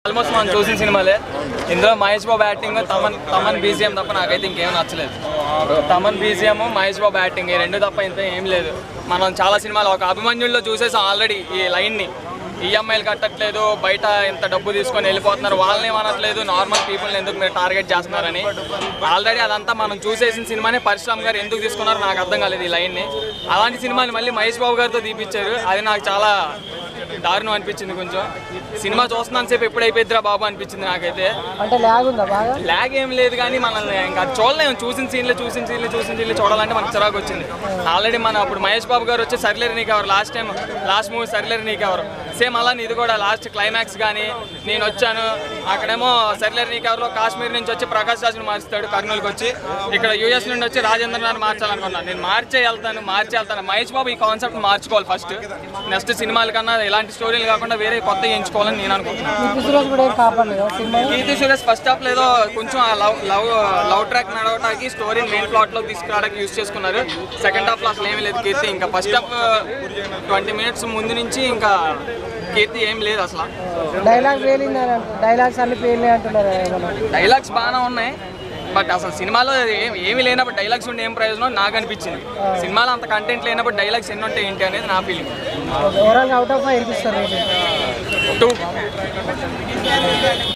almost మనం చూసిన సినిమాలే ఇందులో మహేష్ బాబు యాక్టింగ్ తమన్ తమన్ బీజిఎం తప్ప నాకైతే ఇంకేం నచ్చలేదు తమన్ బీజిఎం మహేష్ బాబు యాక్టింగ్ ఈ రెండు తప్ప ఇంత ఏం లేదు మనం చాలా సినిమాలు ఒక అభిమన్యుల్లో చూసేసాం ఆల్రెడీ ఈ లైన్ని ఈఎంఐలు కట్టట్లేదు బయట ఇంత డబ్బు తీసుకొని వెళ్ళిపోతున్నారు వాళ్ళని అనట్లేదు నార్మల్ పీపుల్ని ఎందుకు మీరు టార్గెట్ చేస్తున్నారని ఆల్రెడీ అదంతా మనం చూసేసిన సినిమానే పరశురామ్ గారు ఎందుకు తీసుకున్నారో నాకు అర్థం కాలేదు ఈ లైన్ని అలాంటి సినిమాని మళ్ళీ మహేష్ బాబు గారితో తీపిచ్చారు అది నాకు చాలా దారుణం అనిపించింది కొంచెం సినిమా చూస్తున్నాను సేపు ఎప్పుడు అయిపోయిద్దిరా బాబు అనిపించింది నాకైతే అంటే లాగ్ ఉందా బాగా లాగ్ ఏం లేదు కానీ మనల్ని ఇంకా అది చూడలేము చూసిన సీన్లు చూసిన సీన్లు చూసిన సీన్లు చూడాలంటే మనకు చిరాకు వచ్చింది ఆల్రెడీ మన అప్పుడు మహేష్ బాబు గారు వచ్చి Sarileru Neeku Evaru last time last movie Sarileru Neeku Evaru same అలా ఇది కూడా లాస్ట్ క్లైమాక్స్ కానీ నేను వచ్చాను అక్కడేమో సరిలేరు నీకు ఎవరిలో కాశ్మీర్ నుంచి వచ్చి ప్రకాష్ రాజ్ని మార్చుతాడు కర్నూలుకి వచ్చి ఇక్కడ యూఎస్ నుండి వచ్చి రాజేంద్ర నాథ్ మార్చాలనుకున్నాను నేను మార్చే వెళ్తాను మార్చే వెళ్తాను మహేష్ బాబు ఈ కాన్సెప్ట్ మార్చుకోవాలి ఫస్ట్ నెక్స్ట్ సినిమాల కన్నా ఇలాంటి స్టోరీలు కాకుండా వేరే కొత్త ఎంచుకోవాలని నేను అనుకుంటున్నాను కీర్తి సురేష్ కూడా ఏం కాపాడలేదు సినిమా కీర్తి సురేష్ ఫస్ట్ హాఫ్ ఏదో కొంచెం ఆ లవ్ లవ్ లవ్ ట్రాక్ నడవడానికి స్టోరీ మెయిన్ ప్లాట్ లో తీసుకురావడానికి యూస్ చేసుకున్నారు సెకండ్ హాఫ్ లో అసలు ఏమీ లేదు కీర్తి ఇంకా ఫస్ట్ హాఫ్ ట్వంటీ మినిట్స్ ముందు నుంచి ఇంకా కీర్తి ఏం లేదు అసలు డైలాగ్ పేలింది అని అంటారు డైలాగ్స్ అన్ని పేలినాయి అంటున్నారు ఏమన్నా డైలాగ్స్ బాగానే ఉన్నాయి బట్ అసలు సినిమాలో ఏం- ఏమీ లేనప్పుడు డైలాగ్స్ ఉంటే ఏం ప్రయోజనం నాకు అనిపించింది సినిమాలో అంత కంటెంట్ లేనప్పుడు డైలాగ్స్ ఎన్ని ఉంటాయి ఏంటి అనేది నా feeling overall out of five ఇస్తారు టూ